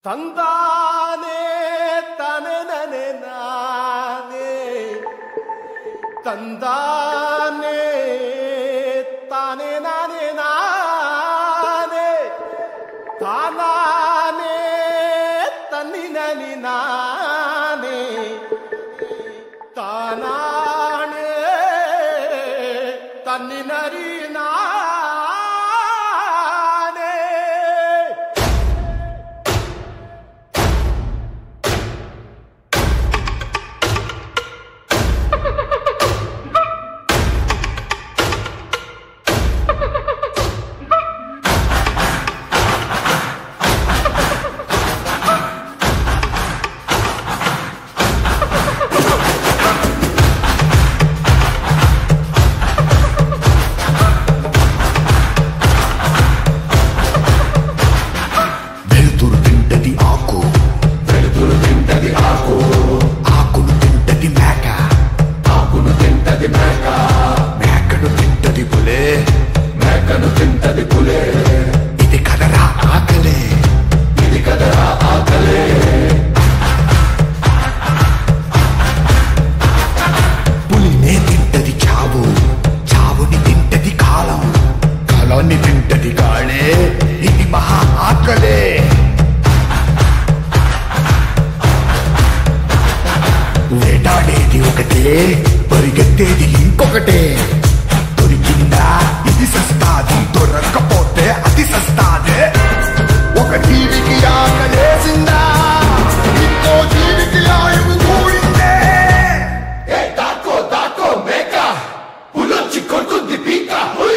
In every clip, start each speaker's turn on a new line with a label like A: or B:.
A: ತಂದಾನೆ ತನೆ ನನೆ ನಾನೇ ತಂದಾನೆ ತಾನೆ ನಾನೇ ನಾನೇ ತಾನಾನೆ ತನ್ನಿ ನನಿ ನಾನೇ ತಾನಾಣೆ ತನ್ನಿ ನರಿ ನಾನೇ
B: వెలుతురు తింటది ఆకు వెలుతురు తింటది ఆకు ఆకును తింటది మేక ఆకును తింటది మేక మేకను తింటది పులే మేకను తింటది పులే ఇది కదరా ఆకలే ఇది కదరా ఆకలే పులినే తింటది చావు చావుని తింటది కాలం కాలాన్ని తింటది కాళే ఇది మహా ఆకలే వేటాడేది ఒకటే పరిగెత్తేది ఇంకొకటే దొరికిందా ఇది సస్తాది దొరక్కపోతే అది సస్తాదే ఒక జీవికి ఆకలేసిందా ఇంకో జీవికి ఆయువు కూడిందే ఏ దాకో దాకో మేక పులొచ్చి కొడుతుంది పీక హుయ్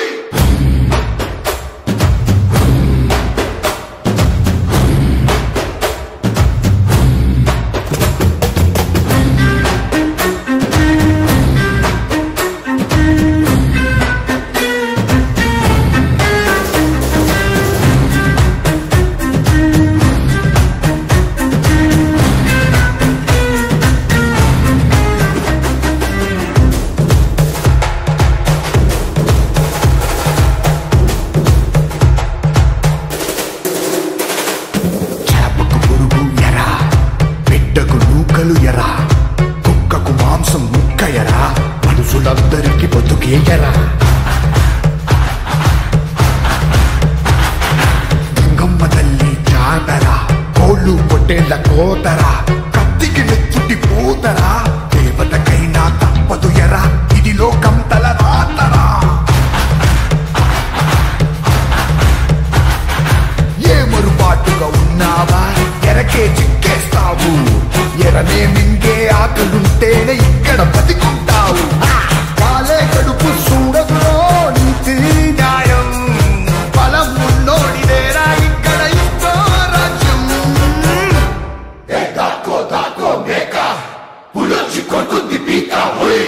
B: చేపకు పురుగు ఎరా బిడ్డకు నూకలు ఎరా కుక్కకు మాంసం ముక్క ఎరా మనుషులందరికీ బతుకే ఎరా గంగమ్మ తల్లి జాతరా కోళ్ళు పొట్టేళ్ల కోతరా కత్తికి నెత్తుటి పోతరా దేవతకైనా తప్పదు ఎరా ఇది లోకం తల రాతరా ఏ మరుపాటుగా ఉన్నావా ఎరకే చిక్కేస్తావు ఎరనే మింగే ఆకలుంటేనే ఇక్కడ బతికుంటావు కాలే కడుపు చూడదురో నీతి న్యాయం బలం ఉన్నోడిదేరా ఇక్కడ ఇంకో రాజ్యం ఏ దాక్కో దాక్కో మేక పులొచ్చి కొడుతుంది పీక హోయ్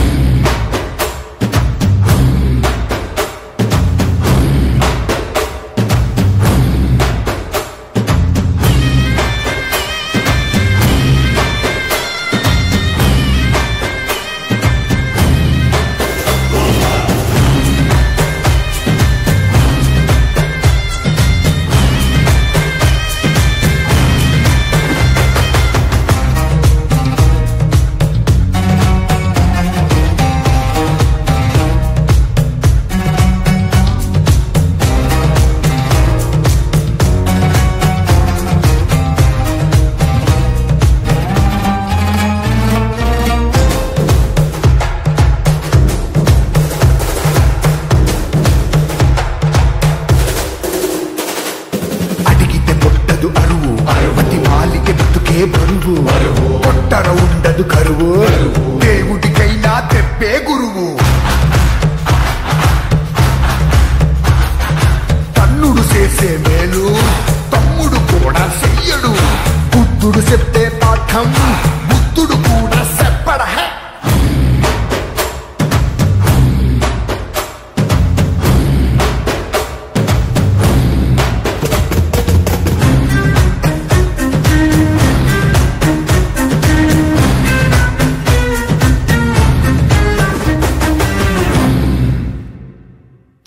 B: అడిగితే పొట్టదు అరువు అరువతి మాలికి బతుకే బరువు పొట్టర ఉండదు కరువు దేవుడికైనా తెప్పే గురువు తన్నుడు చేసే మేలు తమ్ముడు కూడా చెయ్యడు బుద్ధుడు చెప్తే పాఠం బుద్ధుడు కూడా చెప్పడ హే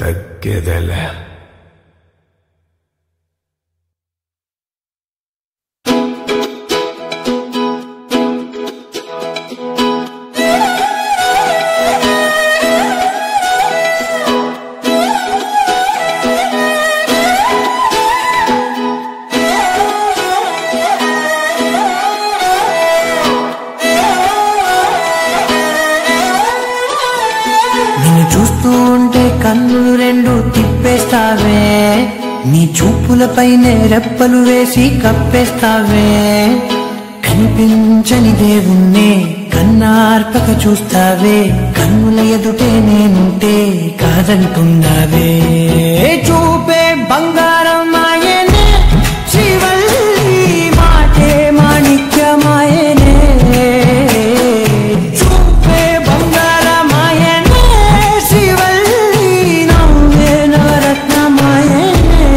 B: తగ్గేదలే
C: తిప్పేస్తావే నీ చూపులపైనే రెప్పలు వేసి కప్పేస్తావే కనిపించని దేవుణ్ణే కన్నార్పక చూస్తావే కన్నుల ఎదుటే నేనుంటే కాదంటున్నావే చూపే బంగారం ఆయనే శ్రీవల్లి మాటే మాణిక్యమాయనే చూపే బంగారమాయనే శ్రీవల్లి నవ్వే నవరత్నమాయనే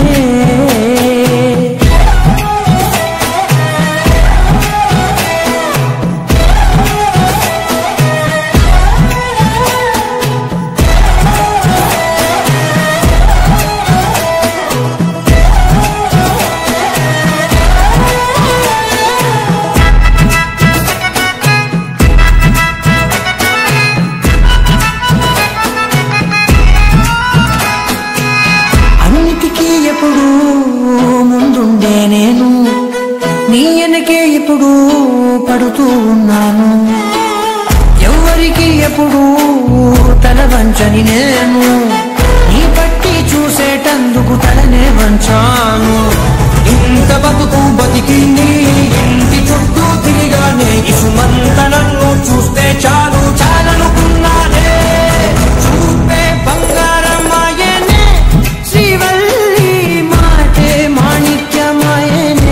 C: అన్నిటికీ ఎప్పుడు ముందుండే నేను నీ వెనకే ఎప్పుడు పడుతూ ఉన్నాను ఎవరికి ఎప్పుడు తల వంచని నేను నీ పట్టి చూసేటందుకు తలనే వంచాను ఇంత బతుకు బతికింది ఇంటి చుట్టూ తిరిగానే ఇసుమంత నన్ను చూస్తే చాలు చాలనుకున్నానే చూపే బంగారమాయనే శ్రీవల్లి మాటే మాణిక్యమాయనే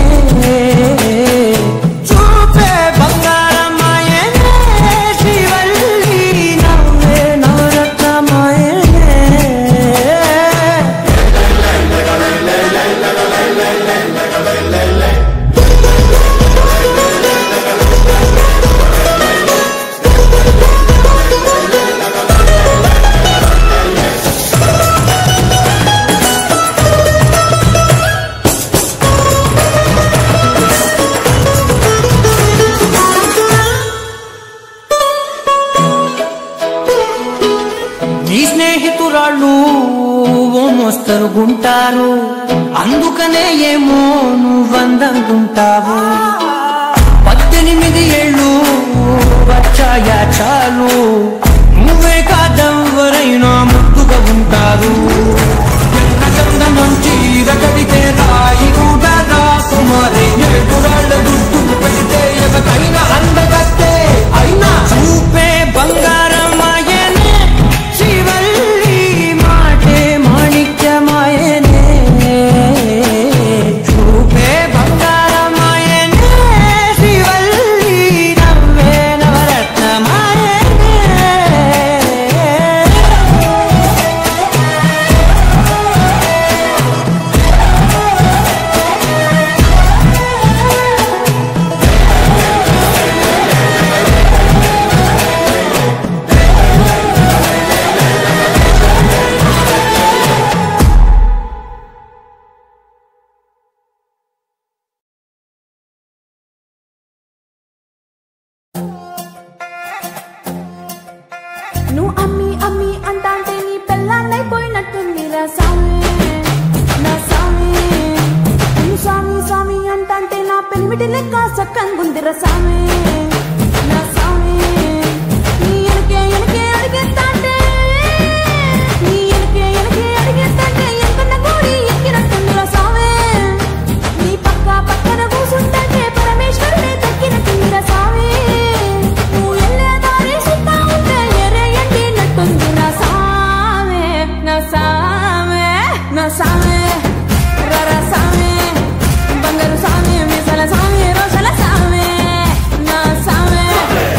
C: చూపే బంగారమాయనే శ్రీవల్లి నవ్వే నవరత్నమాయనే నీ స్నేహితురాళ్ళు ఓ మోస్తరు గుంటారు అందుకనే ఏమో నువ్వందంటుంటావు పద్దెనిమిది ఏళ్ళు వచ్చాయా చాలు నువ్వే కాదెవరైనా ముద్దుగా ఉంటారు ఎన్న చందనం చీర కడితే రాయి కూడా రాకుమారి ఏడురాళ్ళ దుడ్డు పెడితే ఎవరైనా అందగత్తే అయినా చూపే బంగారమాయనే శివల్లి మాటే మాణిక్యమాయనే చూపే బంగారమాయనే శివల్లి నవ్వే నవరత్నమాయనే
D: నువ్వు అమ్మి అమ్మి అంటాంటే నీ పెళ్ళాన్నైపోయినట్టుంది రా స్వామి నా స్వామి నువ్వు స్వామి స్వామి అంటాంటే నా పెనిమిటి లెక్క సక్కంగుంది రా స్వామి నా స్వామి నీ ఎనకే ఎనకే అడిగేస్తాంటే నీ ఎనకే ఎనకే అడిగేస్తాంటే ఎంకన్న గోడి ఎక్కినట్టుంది రా స్వామి నీ పక్క పక్కన కూసుంటే పరమేశ్వరుడే దక్కినట్టుంది రా స్వామి నువ్వు ఎల్లే దారి సుత్తా ఉంటే ఎరే ఎండినట్టుంది నా సామే నా సామే నా సామే రర సామే బంగారు సామే మిసల సామే రోషల సామే నా సామే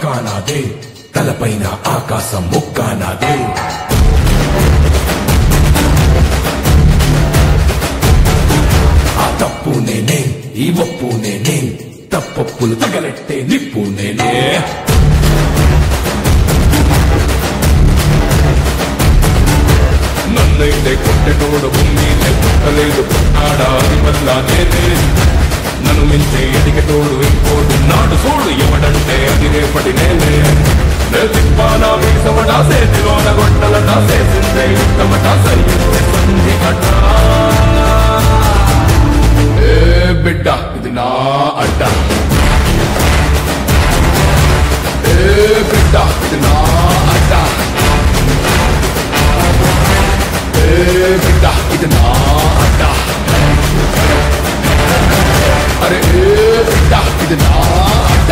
E: చొక్కా నాదే తలపైన ఆకాశం ముక్కా నాదే ఆ తప్పు నేనే ఈ ఒప్పు నేనే తప్పప్పులు తగలెట్టే నిప్పు నేనే నన్నైతే కొట్టెటోడు భూమినే పుట్టలేదు పుట్టాడా అది వల్ల నేనే నన్ను మించే ఎదిగటోడు ఇంకోడు నాడు చూడు ఎవడంటే అది రేపటి నేనే నే తిప్పానా మీసమటా సేతిలోన గొట్టలటా చేసిందే ఇష్టమట సరిగించే సంధి కట ఏ బిడ్డ ఇది నా అడ్డ ఏ బిడ్డ ఇది నా అడ్డ ఏ బిడ్డ ఇది నా అడ్డ అరే ఏ బిడ్డ ఇది నా అడ్డ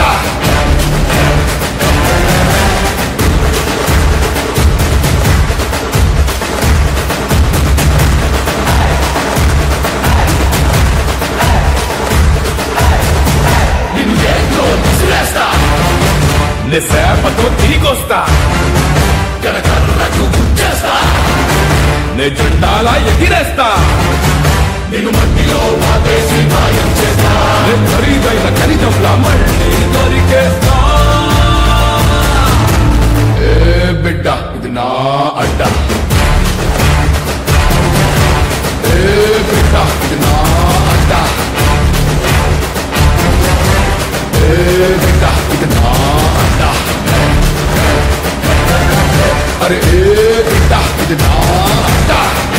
E: నిన్ను చేతిలో విసిరేస్తా నే సేపతో తిరిగొస్తా కనకర్రకు గుచ్చేస్తా నే జెండాలా ఎగిరేస్తా నేను మట్టిలో వాదేసి మాయం చేస్తా నే ఖరీదైన ఖనిజంలా మళ్ళీ దొరికేస్తా ఏ బిడ్డ ఇది నా అడ్డ ఏ బిడ్డ ఇది నా అడ్డ ఏ బిడ్డ ఇది నా అడ్డ అరే ఏ బిడ్డ ఇది నా అడ్డ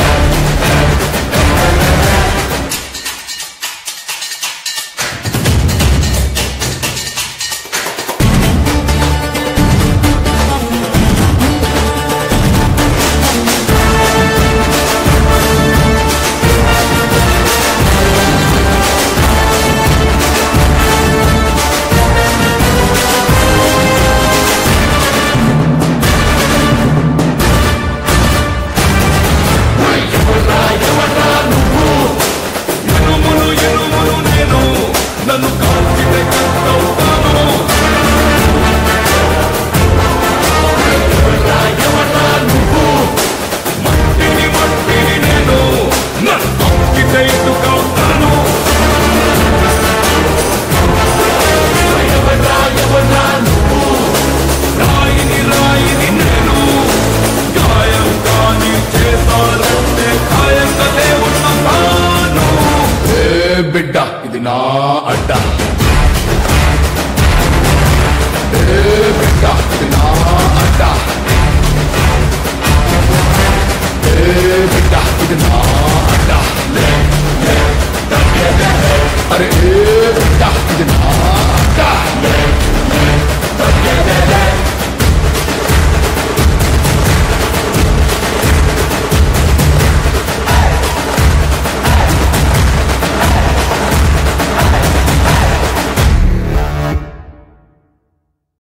E: ఎనుములు ఎనుములు నేను నన్ను కాల్చితే కష్టవుతాను మట్టిని మట్టిని నేను నన్ను కాల్చితే ఎదుకవుతాను రాయిని రాయిని నేను గాయం కాని చేతానంటే ఖాయంగా ఉన్నాను ఏ బిడ్డ ఇది నా అడ్డ ఏ బిడ్డ ఇది నా అడ్డ